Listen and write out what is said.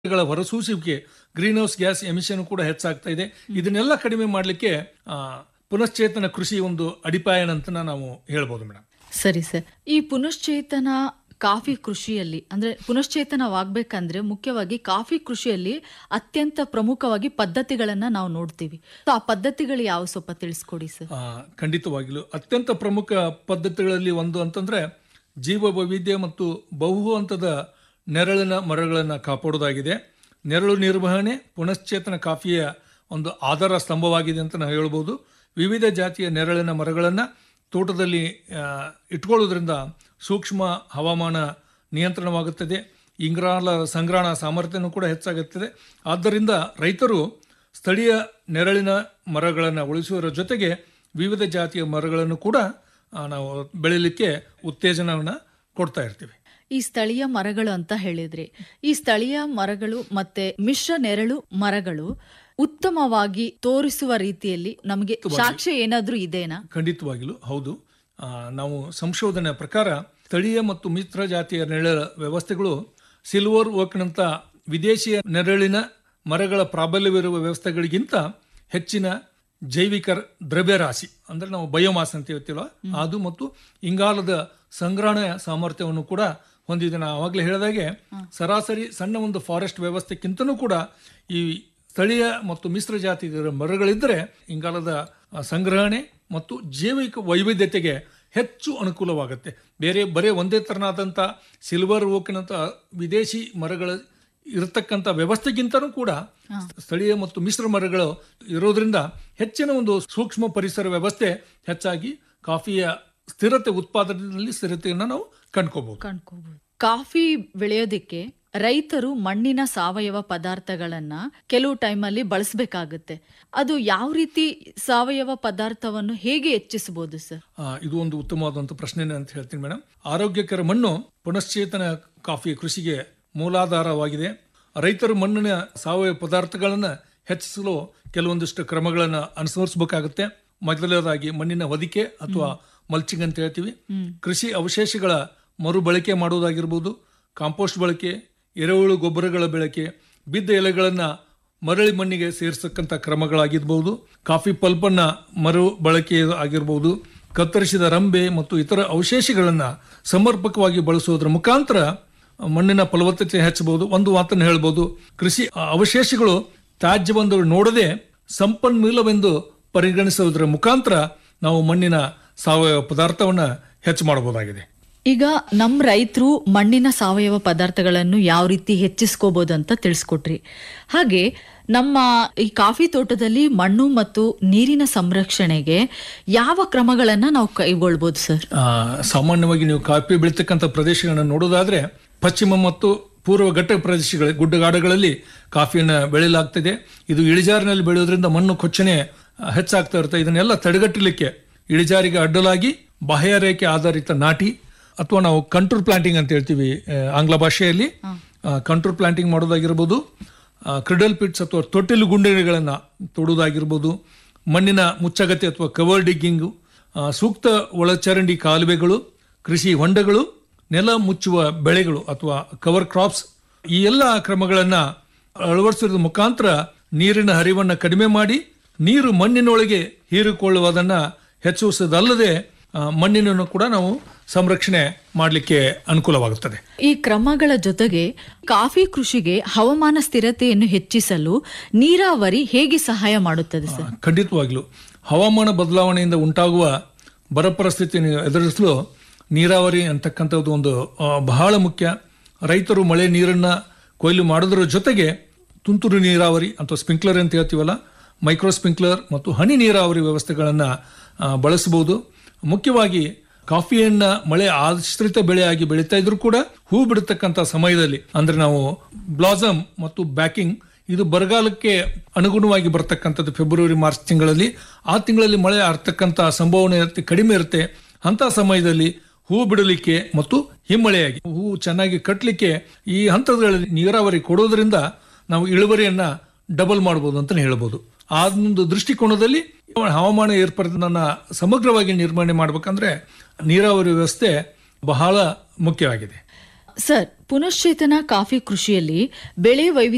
ಗಳ ಹೊರಸೂಸುವಿಕೆ green house gas emission ಕೂಡ ಹೆಚ್ಚಾಗ್ತಾ ಇದೆ ಇದನ್ನೆಲ್ಲ ಕಡಿಮೆ ಮಾಡಲಿಕ್ಕೆ ಪುನಶ್ಚೇತನ ಕೃಷಿ ಒಂದು ಅಡಿಪಾಯನ ಅಂತ ನಾವು ಹೇಳ್ಬೋದು ಮೇಡಮ್ ಸರಿ ಸರ್ ಈ ಪುನಶ್ಚೇತನ ಕಾಫಿ ಕೃಷಿಯಲ್ಲಿ ಅಂದ್ರೆ ಪುನಶ್ಚೇತನವಾಗಬೇಕಂದ್ರೆ ಮುಖ್ಯವಾಗಿ ಕಾಫಿ ಕೃಷಿಯಲ್ಲಿ ಅತ್ಯಂತ ಪ್ರಮುಖವಾಗಿ ಪದ್ಧತಿಗಳನ್ನ ನಾವು ನೋಡ್ತೀವಿ So, ಆ ಪದ್ಧತಿಗಳು ಯಾವ ಸ್ವಲ್ಪ ತಿಳಿಸ್ಕೊಡಿ ಸರ್ ಆ, ಖಂಡಿತವಾಗಿಲು ಅತ್ಯಂತ ಪ್ರಮುಖ ಪದ್ಧತಿಗಳಲ್ಲಿ ಒಂದು ಅಂತಂದ್ರೆ ಜೀವ ವೈವಿಧ್ಯ ಮತ್ತು ಬಹು ಹಂತದ ನೆರಳಿನ ಮರಗಳನ್ನು ಕಾಪಾಡೋದಾಗಿದೆ ನೆರಳು ನಿರ್ವಹಣೆ ಪುನಶ್ಚೇತನ ಕಾಫಿಯ ಒಂದು ಆಧಾರ ಸ್ತಂಭವಾಗಿದೆ ಅಂತ ನಾವು ಹೇಳ್ಬೋದು ವಿವಿಧ ಜಾತಿಯ ನೆರಳಿನ ಮರಗಳನ್ನು ತೋಟದಲ್ಲಿ ಆ, ಇಟ್ಕೊಳ್ಳೋದ್ರಿಂದ ಸೂಕ್ಷ್ಮ ಹವಾಮಾನ ನಿಯಂತ್ರಣವಾಗುತ್ತದೆ ಇಂಗಾಲ ಸಂಗ್ರಹಣ ಸಾಮರ್ಥ್ಯನೂ ಕೂಡ ಹೆಚ್ಚಾಗುತ್ತದೆ ಆದ್ದರಿಂದ ರೈತರು ಸ್ಥಳೀಯ ನೆರಳಿನ ಮರಗಳನ್ನು ಉಳಿಸುವುದರ ಜೊತೆಗೆ ವಿವಿಧ ಜಾತಿಯ ಮರಗಳನ್ನು ಕೂಡ ಆ, ನಾವು ಬೆಳೀಲಿಕ್ಕೆ ಉತ್ತೇಜನವನ್ನು ಕೊಡ್ತಾ ಇರ್ತೀವಿ ಈ ಸ್ಥಳೀಯ ಮರಗಳು ಅಂತ ಹೇಳಿದ್ರಿ ಈ ಸ್ಥಳೀಯ ಮರಗಳು ಮತ್ತೆ ಮಿಶ್ರ ನೆರಳು ಮರಗಳು ಉತ್ತಮವಾಗಿ ತೋರಿಸುವ ರೀತಿಯಲ್ಲಿ ನಮಗೆ ಸಾಕ್ಷ್ಯ ಏನಾದ್ರೂ ಇದೆನಾ ಖಂಡಿತವಾಗಿಲು ಹೌದು ಆ, ನಾವು ಸಂಶೋಧನೆ ಪ್ರಕಾರ ಸ್ಥಳೀಯ ಮತ್ತು ಮಿತ್ರ ಜಾತಿಯ ನೆರಳ ವ್ಯವಸ್ಥೆಗಳು ಸಿಲ್ವರ್ ಓಕ್ನಂತ ವಿದೇಶಿಯ ನೆರಳಿನ ಮರಗಳ ಪ್ರಾಬಲ್ಯವಿರುವ ವ್ಯವಸ್ಥೆಗಳಿಗಿಂತ ಹೆಚ್ಚಿನ ಜೈವಿಕ ದ್ರವ್ಯರಾಶಿ ಅಂದ್ರೆ ನಾವು ಬಯೋಮಾಸ್ ಅಂತ ಹೇಳ್ತೀವಲ್ಲ ಅದು ಮತ್ತು ಇಂಗಾಲದ ಸಂಗ್ರಹಣೆ ಸಾಮರ್ಥ್ಯವನ್ನು ಕೂಡ ಹೊಂದಿದೆ ನಾವು ಆವಾಗಲೇ ಹೇಳಿದಾಗೆ ಸರಾಸರಿ ಸಣ್ಣ ಒಂದು ಫಾರೆಸ್ಟ್ ವ್ಯವಸ್ಥೆಕ್ಕಿಂತನೂ ಕೂಡ ಈ ಸ್ಥಳೀಯ ಮತ್ತು ಮಿಶ್ರ ಜಾತಿಯ ಮರಗಳಿದ್ದರೆ ಇಂಗಾಲದ ಆ, ಸಂಗ್ರಹಣೆ ಮತ್ತು ಜೈವಿಕ ವೈವಿಧ್ಯತೆಗೆ ಹೆಚ್ಚು ಅನುಕೂಲವಾಗುತ್ತೆ ಬೇರೆ ಬರೀ ಒಂದೇ ತರನಾದಂಥ ಸಿಲ್ವರ್ ಓಕಿನಂಥ ವಿದೇಶಿ ಮರಗಳ ಇರತಕ್ಕಂಥ ವ್ಯವಸ್ಥೆಗಿಂತನೂ ಕೂಡ ಸ್ಥಳೀಯ ಮತ್ತು ಮಿಶ್ರ ಮರಗಳು ಇರೋದ್ರಿಂದ ಹೆಚ್ಚಿನ ಒಂದು ಸೂಕ್ಷ್ಮ ಪರಿಸರ ವ್ಯವಸ್ಥೆ ಹೆಚ್ಚಾಗಿ ಕಾಫಿಯ ಸ್ಥಿರತೆ ಉತ್ಪಾದನೆಯಲ್ಲಿ ಸ್ಥಿರತೆಯನ್ನು ನಾವು ಕಂಡ್ಕೋಬಹುದು ಕಂಡ್ಕೋಬಹುದು ಕಾಫಿ ಬೆಳೆಯೋದಿಕ್ಕೆ ರೈತರು ಮಣ್ಣಿನ ಸಾವಯವ ಪದಾರ್ಥಗಳನ್ನ ಕೆಲವು ಟೈಮಲ್ಲಿ ಬಳಸಬೇಕಾಗುತ್ತೆ ಅದು ಯಾವ ರೀತಿ ಸಾವಯವ ಪದಾರ್ಥವನ್ನು ಹೇಗೆ ಹೆಚ್ಚಿಸಬಹುದು ಸರ್ ಆ, ಇದು ಒಂದು ಉತ್ತಮವಾದಂಥ ಪ್ರಶ್ನೆ ಅಂತ ಹೇಳ್ತೀನಿ ಮೇಡಮ್ ಆರೋಗ್ಯಕರ ಮಣ್ಣು ಪುನಶ್ಚೇತನ ಕಾಫಿ ಕೃಷಿಗೆ ಮೂಲಾಧಾರವಾಗಿದೆ ರೈತರು ಮಣ್ಣಿನ ಸಾವಯವ ಪದಾರ್ಥಗಳನ್ನು ಹೆಚ್ಚಿಸಲು ಕೆಲವೊಂದಿಷ್ಟು ಕ್ರಮಗಳನ್ನು ಅನುಸರಿಸಬೇಕಾಗುತ್ತೆ ಮೊದಲನೇದಾಗಿ ಮಣ್ಣಿನ ಹೊದಿಕೆ ಅಥವಾ ಮಲ್ಚಿಂಗ್ ಅಂತ ಹೇಳ್ತೀವಿ ಕೃಷಿ ಅವಶೇಷಗಳ ಮರುಬಳಕೆ ಮಾಡುವುದಾಗಿರ್ಬೋದು ಕಾಂಪೋಸ್ಟ್ ಬಳಕೆ ಎರೆಹುಳು ಗೊಬ್ಬರಗಳ ಬಳಕೆ ಬಿದ್ದ ಎಲೆಗಳನ್ನು ಮರಳಿ ಮಣ್ಣಿಗೆ ಸೇರಿಸತಕ್ಕಂಥ ಕ್ರಮಗಳಾಗಿರ್ಬೋದು ಕಾಫಿ ಪಲ್ಪನ್ನ ಮರು ಬಳಕೆ ಆಗಿರ್ಬೋದು ಕತ್ತರಿಸಿದ ರಂಬೆ ಮತ್ತು ಇತರ ಅವಶೇಷಗಳನ್ನು ಸಮರ್ಪಕವಾಗಿ ಬಳಸುವುದರ ಮುಖಾಂತರ ಮಣ್ಣಿನ ಫಲವತ್ತತೆ ಹೆಚ್ಚಬಹುದು ಒಂದು ಮಾತನ್ನು ಹೇಳ್ಬೋದು ಕೃಷಿ ಅವಶೇಷಗಳು ತ್ಯಾಜ್ಯವೆಂದು ನೋಡದೆ ಸಂಪನ್ಮೂಲವೆಂದು ಪರಿಗಣಿಸುವುದರ ಮುಖಾಂತರ ನಾವು ಮಣ್ಣಿನ ಸಾವಯವ ಪದಾರ್ಥವನ್ನು ಹೆಚ್ಚು ಮಾಡಬಹುದಾಗಿದೆ ಈಗ ನಮ್ಮ ರೈತರು ಮಣ್ಣಿನ ಸಾವಯವ ಪದಾರ್ಥಗಳನ್ನು ಯಾವ ರೀತಿ ಹೆಚ್ಚಿಸ್ಕೋಬಹುದು ಅಂತ ತಿಳಿಸ್ಕೊಟ್ರಿ ಹಾಗೆ ನಮ್ಮ ಈ ಕಾಫಿ ತೋಟದಲ್ಲಿ ಮಣ್ಣು ಮತ್ತು ನೀರಿನ ಸಂರಕ್ಷಣೆಗೆ ಯಾವ ಕ್ರಮಗಳನ್ನ ನಾವು ಕೈಗೊಳ್ಬೋದು ಸರ್ ಆ, ಸಾಮಾನ್ಯವಾಗಿ ನೀವು ಕಾಫಿ ಬೆಳೀತಕ್ಕಂಥ ಪ್ರದೇಶಗಳನ್ನು ನೋಡೋದಾದ್ರೆ ಪಶ್ಚಿಮ ಮತ್ತು ಪೂರ್ವ ಘಟ್ಟ ಪ್ರದೇಶಗಳ ಗುಡ್ಡಗಾಡುಗಳಲ್ಲಿ ಕಾಫಿಯನ್ನು ಬೆಳೆಯಲಾಗ್ತದೆ ಇದು ಇಳಿಜಾರಿನಲ್ಲಿ ಬೆಳೆಯೋದ್ರಿಂದ ಮಣ್ಣು ಕೊಚ್ಚನೆ ಆ, ಹೆಚ್ಚಾಗ್ತಾ ಇರುತ್ತೆ ಇದನ್ನೆಲ್ಲ ತಡೆಗಟ್ಟಲಿಕ್ಕೆ ಇಳಿಜಾರಿಗೆ ಅಡ್ಡಲಾಗಿ ಬಾಹ್ಯ ರೇಖೆ ಆಧಾರಿತ ನಾಟಿ ಅಥವಾ ನಾವು ಕಂಟ್ರೋಲ್ ಪ್ಲಾಂಟಿಂಗ್ ಅಂತ ಹೇಳ್ತೀವಿ ಆ, ಆಂಗ್ಲ ಭಾಷೆಯಲ್ಲಿ ಕಂಟ್ರೋಲ್ ಪ್ಲಾಂಟಿಂಗ್ ಮಾಡೋದಾಗಿರ್ಬೋದು ಕ್ರಿಡಲ್ ಪಿಟ್ಸ್ ಅಥವಾ ತೊಟ್ಟಿಲು ಗುಂಡಿಗಳನ್ನು ತೊಡುವುದಾಗಿರ್ಬೋದು ಮಣ್ಣಿನ ಮುಚ್ಚಗತೆ ಅಥವಾ ಕವರ್ ಡಿಗ್ಗಿಂಗು ಆ, ಸೂಕ್ತ ಒಳಚರಂಡಿ ಕಾಲುವೆಗಳು ಕೃಷಿ ಹೊಂಡಗಳು ನೆಲ ಮುಚ್ಚುವ ಬೆಳೆಗಳು ಅಥವಾ ಕವರ್ ಕ್ರಾಪ್ಸ್ ಈ ಎಲ್ಲ ಕ್ರಮಗಳನ್ನು ಅಳವಡಿಸೋದ್ರ ಮುಖಾಂತರ ನೀರಿನ ಹರಿವನ್ನು ಕಡಿಮೆ ಮಾಡಿ ನೀರು ಮಣ್ಣಿನೊಳಗೆ ಹೀರಿಕೊಳ್ಳುವುದನ್ನು ಹೆಚ್ಚಿಸುವುದಲ್ಲದೆ ಆ, ಮಣ್ಣಿನನ್ನು ಕೂಡ ನಾವು ಸಂರಕ್ಷಣೆ ಮಾಡಲಿಕ್ಕೆ ಅನುಕೂಲವಾಗುತ್ತದೆ ಈ ಕ್ರಮಗಳ ಜೊತೆಗೆ ಕಾಫಿ ಕೃಷಿಗೆ ಹವಾಮಾನ ಸ್ಥಿರತೆಯನ್ನು ಹೆಚ್ಚಿಸಲು ನೀರಾವರಿ ಹೇಗೆ ಸಹಾಯ ಮಾಡುತ್ತದೆ ಸರ್ ಖಂಡಿತವಾಗ್ಲೂ ಹವಾಮಾನ ಬದಲಾವಣೆಯಿಂದ ಉಂಟಾಗುವ ಬರ ಪರಿಸ್ಥಿತಿಯನ್ನು ಎದುರಿಸಲು ನೀರಾವರಿ ಅಂತಕ್ಕಂಥದ್ದು ಒಂದು ಆ, ಬಹಳ ಮುಖ್ಯ ರೈತರು ಮಳೆ ನೀರನ್ನು ಕೊಯ್ಲು ಮಾಡೋದ್ರ ಜೊತೆಗೆ ತುಂತುರು ನೀರಾವರಿ ಅಥವಾ ಸ್ಪ್ರಿಂಕ್ಲರ್ ಅಂತ ಹೇಳ್ತೀವಲ್ಲ ಮೈಕ್ರೋ ಸ್ಪ್ರಿಂಕ್ಲರ್ ಮತ್ತು ಹನಿ ನೀರಾವರಿ ವ್ಯವಸ್ಥೆಗಳನ್ನು ಬಳಸಬಹುದು ಮುಖ್ಯವಾಗಿ ಕಾಫಿಯನ್ನ ಮಳೆ ಆಶ್ರಿತ ಬೆಳೆಯಾಗಿ ಬೆಳೀತಾ ಇದ್ರೂ ಕೂಡ ಹೂ ಬಿಡತಕ್ಕಂಥ ಸಮಯದಲ್ಲಿ ಅಂದ್ರೆ ನಾವು ಬ್ಲಾಸಮ್ ಮತ್ತು ಬ್ಯಾಕಿಂಗ್ ಇದು ಬರಗಾಲಕ್ಕೆ ಅನುಗುಣವಾಗಿ ಬರ್ತಕ್ಕಂಥದ್ದು ಫೆಬ್ರವರಿ ಮಾರ್ಚ್ ತಿಂಗಳಲ್ಲಿ ಆ ತಿಂಗಳಲ್ಲಿ ಮಳೆ ಆಗ್ತಕ್ಕಂಥ ಸಂಭಾವನೆ ಇರುತ್ತೆ ಕಡಿಮೆ ಇರುತ್ತೆ ಅಂತ ಸಮಯದಲ್ಲಿ ಹೂ ಬಿಡಲಿಕ್ಕೆ ಮತ್ತು ಹಿಮ್ಮಳೆಯಾಗಿ ಹೂ ಚೆನ್ನಾಗಿ ಕಟ್ಟಲಿಕ್ಕೆ ಈ ಹಂತಗಳಲ್ಲಿ ನೀರಾವರಿ ಕೊಡೋದ್ರಿಂದ ನಾವು ಇಳುವರಿಯನ್ನ ಡಬಲ್ ಮಾಡಬಹುದು ಅಂತ ಹೇಳ್ಬೋದು ಆ ಒಂದು ದೃಷ್ಟಿಕೋನದಲ್ಲಿ ಹವಾಮಾನ ಏರ್ಪಡಿನ ಸಮಗ್ರವಾಗಿ ನಿರ್ವಹಣೆ ಮಾಡ್ಬೇಕಂದ್ರೆ ನೀರಾವರಿ ವ್ಯವಸ್ಥೆ ಬಹಳ ಮುಖ್ಯವಾಗಿದೆ ಸರ್ ಪುನಶ್ಚೇತನ ಕಾಫಿ ಕೃಷಿಯಲ್ಲಿ ಬೆಳೆ ವೈವಿಧ್ಯ